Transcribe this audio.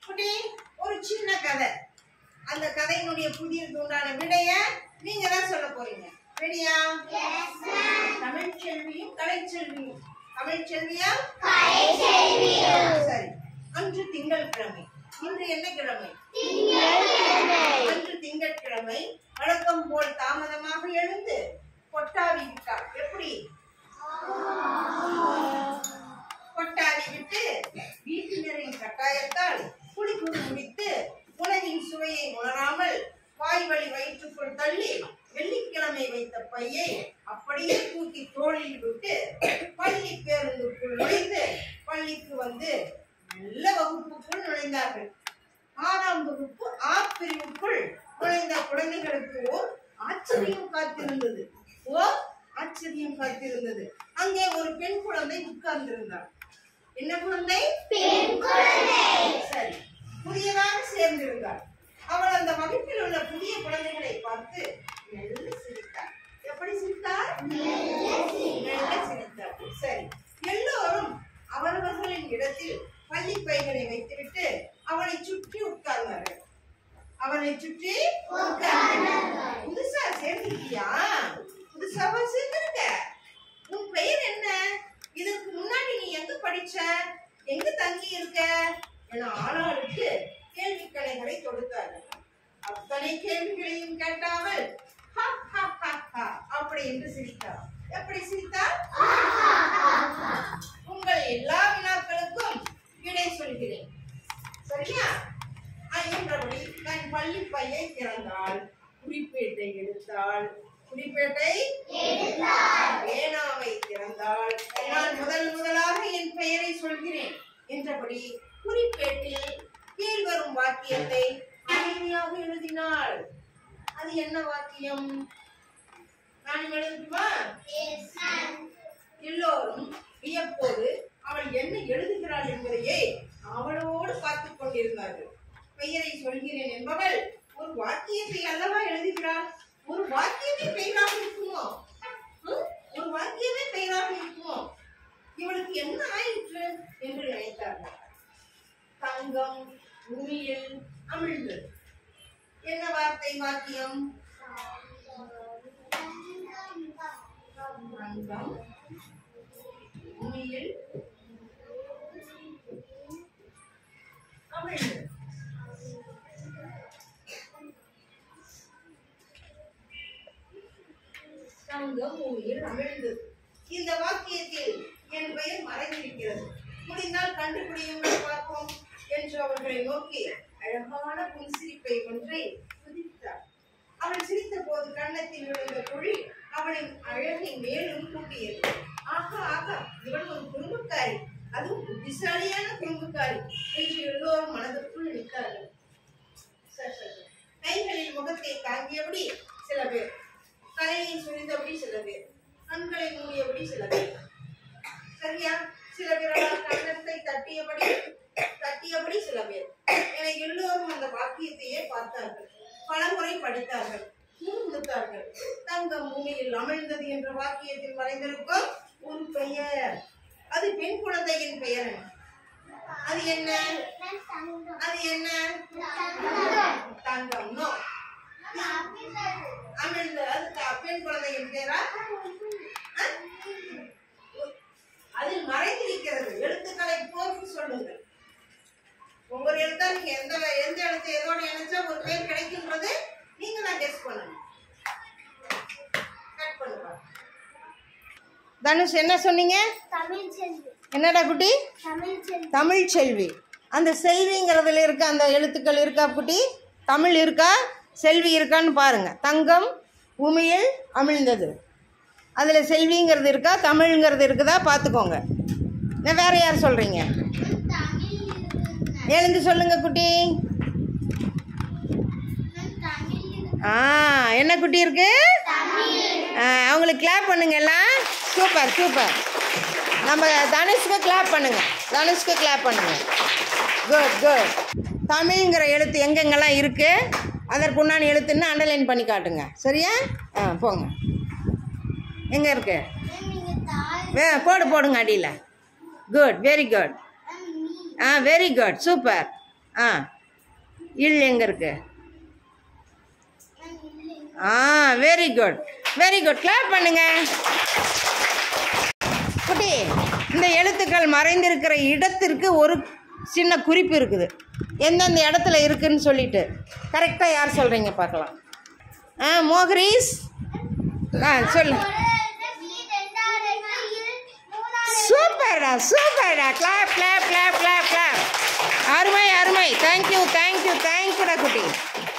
குட்டி ஒரு சின்ன கதை அந்த கதையினுடைய புதியதுக்கு உண்டான விடைய நீங்க தான் சொல்ல போறீங்க ரெடியா தமிழ் செல்வியும் கலைச்செல்வியும் தமிழ் செல்வியா சரி அன்று திங்கட்கிழமை இன்று என்ன கிழமை அன்று திங்கட்கிழமை வழக்கம் போல் தாமதமாக எழுந்து கொட்டாவி விட்டார் எப்படி கொட்டாவி விட்டு வீட்டினரின் கட்டாயத்தால் குளித்து முடித்து உணவின் சுவையை உணராமல் வாய் வழி வயிற்றுக்குள் தள்ளி வெள்ளிக்கிழமை வைத்த பையை அப்படியே தூக்கி தோளில் விட்டு பள்ளி பேருந்துக்குள் நுழைந்து பள்ளிக்கு வந்து நல்ல வகுப்புக்குள் நுழைந்தார்கள் ஆறாம் வகுப்பு ஆ பிரிவுக்குள் நுழைந்த குழந்தைகளுக்கு ஓர் ஆச்சரியம் காத்திருந்தது ஓர் ஆச்சரியம் காத்திருந்தது அங்கே ஒரு பெண் குழந்தை உட்கார்ந்திருந்தாள் என்ன குழந்தை சரி புதியதாக சேர்ந்திருந்தாள் அவள் அந்த வகுப்பில் உள்ள புதிய குழந்தைகளை பார்த்து மெல்ல சிரித்தாள் எப்படி சிரித்தாள் மெல்ல சிரித்தாள் சரி எல்லோரும் அவரவர்களின் இடத்தில் பள்ளி பைகளை வைத்துவிட்டு அவளை சுற்றி உட்கார்ந்தார்கள் அவனை சுற்றி உட்கார்ந்தார்கள். புதுசா சேர்ந்திருக்கியா புதுசாவா சேர்ந்திருக்க உன் பெயர் என்ன இதற்கு முன்னாடி நீ எங்க படிச்ச எங்க தங்கி இருக்க என ஆளாளுக்கு கேள்விக்கணைகளை தொடுத்தார்கள் அத்தனை கேள்விகளையும் கேட்டாமல் "ஹா, ஹா, ஹா, ஹா" அப்படி என்று சிரித்தார் எப்படி சிரித்தார் உங்கள் எல்லா வினாக்களுக்கும் விடை சொல்கிறேன் சரியா அஹ் என்றபடி தன் பள்ளி பையை திறந்தாள் குறிப்பேட்டை எடுத்தாள் குறிப்பேட்டை பேனாவை திறந்தாள் நான் முதல் முதலாக என் பெயரை சொல்கிறேன் என்றபடி குறிப்பேட்டில் கீழ் வரும் வாக்கியத்தை அமைதியாக எழுதினாள் அது என்ன வாக்கியம் நான் எழுதுமா எல்லோரும் வியப்போடு அவள் என்ன எழுதுகிறாள் என்பதையே அவளோடு பார்த்துக் கொண்டிருந்தார்கள் பெயரை சொல்கிறேன் என்பவள் ஒரு வாக்கியத்தை அல்லவா எழுதுகிறாள் ஒரு வாக்கியமே பெயராக இருக்குமோ ம்? ஒரு வாக்கியமே பெயராக இருக்குமோ இவளுக்கு என்ன ஆயிற்று என்று நினைத்தார்கள் தங்கம் உமியில் அமிழ்ந்து என்ன வார்த்தை வாக்கியம் தங்கம் உமியில் அமிழ்ந்து தங்கம் பூமியில் அமிழ்ந்தது இந்த வாக்கியத்தில் என் பெயர் மறைந்திருக்கிறது முடிந்தால் கண்டுபிடியுங்கள் பார்ப்போம் என்று அவர்களை நோக்கி அழகான புன்சிரிப்பை ஒன்றை புதித்தார் அவள் சிரித்த போது கன்னத்தில் விழுந்த குழி அவளின் அழகை மேலும் கூட்டியது ஆகா ஆகா இவள் ஒரு குறும்புக்காரி அதுவும் புத்திசாலியான குறும்புக்காரி என்று எல்லோரும் மனதுக்குள் நிற்கிறார்கள் சரி, சரி, சரி. கைகளில் முகத்தை தாங்கியபடி சில பேர் தலையை சுரிந்தபடி சில பேர் கண்களை மூடியபடி சில பேர் சரியா சில பேரால் கன்னத்தை தட்டியபடி தட்டியபடி சில பேர் என எல்லோரும் அந்த வாக்கியத்தையே பார்த்தார்கள் பலமுறை படித்தார்கள் முன்முத்தார்கள் தங்கம் பூமியில் அமிழ்ந்தது என்ற வாக்கியத்தில் மறைந்திருக்கும் ஒரு பெயர் அது பெண் குழந்தையின் பெயர் அது என்ன அது என்ன தங்கம் நோ அமிழ்ந்த அது த- பெண் குழந்தையின் பேரா ஆ? அதில் மறைந்திருக்கிறது எழுத்துக்களை போட்டு சொல்லுங்கள் ஒவ்வொரு எழுத்தா நீங்க எந்த எந்த எழுத்து எதோட இணைச்சா ஒரு பேர் கிடைக்குன்றது நீங்க தான் கெஸ் பண்ணணும் கட் பண்ணுங்க தனுஷ் என்ன சொன்னீங்க தமிழ் செல்வி என்னடா குட்டி தமிழ் செல்வி தமிழ் செல்வி அந்த செல்விங்கிறதுல இருக்க அந்த எழுத்துக்கள் இருக்கா குட்டி தமிழ் இருக்கா செல்வி இருக்கான்னு பாருங்க தங்கம் உமியில் அமிழ்ந்தது அதில் செல்விங்கிறது இருக்கா தமிழ்ங்கிறது இருக்குதா பார்த்துக்கோங்க நான் வேற யார் சொல்கிறீங்க தமிழ் இருக்குங்க எழுந்து சொல்லுங்க குட்டி மேம் தமிழ் இருக்கு ஆ என்ன குட்டி இருக்கு ஆ, அவங்களுக்கு கிளாப் பண்ணுங்க எல்லாம் சூப்பர் சூப்பர் நம்ம தனுஷ்க்கு கிளாப் பண்ணுங்க தனுஷ்க்கு கிளாப் பண்ணுங்க குட் குட் தமிழ்ங்கிற எழுத்து எங்கெங்கெல்லாம் இருக்கு அதற்கு உண்டான எழுத்துன்னு அண்டர்லைன் பண்ணி காட்டுங்க சரியா ஆ போங்க எங்கே இருக்கு மேம் நீங்க தாய் வே போடு போடுங்க அடியில் குட் வெரி குட் மேம் நீ ஆ வெரி குட் சூப்பர் ஆ இல் எங்கே இருக்கு மேம் இல்லைங்க ஆ very good very good clap பண்ணுங்க குட்டி இந்த எழுத்துக்கள் மறைந்திருக்கிற இடத்திற்கு ஒரு சின்ன குறிப்பு இருக்குது எந்தெந்த இடத்துல இருக்குன்னு சொல்லிட்டு கரெக்டாக யார் சொல்கிறீங்க பார்க்கலாம் ஆ மோகரீஸ் ஆ சொல்லு சூப்பர்டா சூப்பர்டா clap clap clap clap clap அருமை அருமை தேங்க்யூ தேங்க்யூ தேங்க்யூடா குட்டி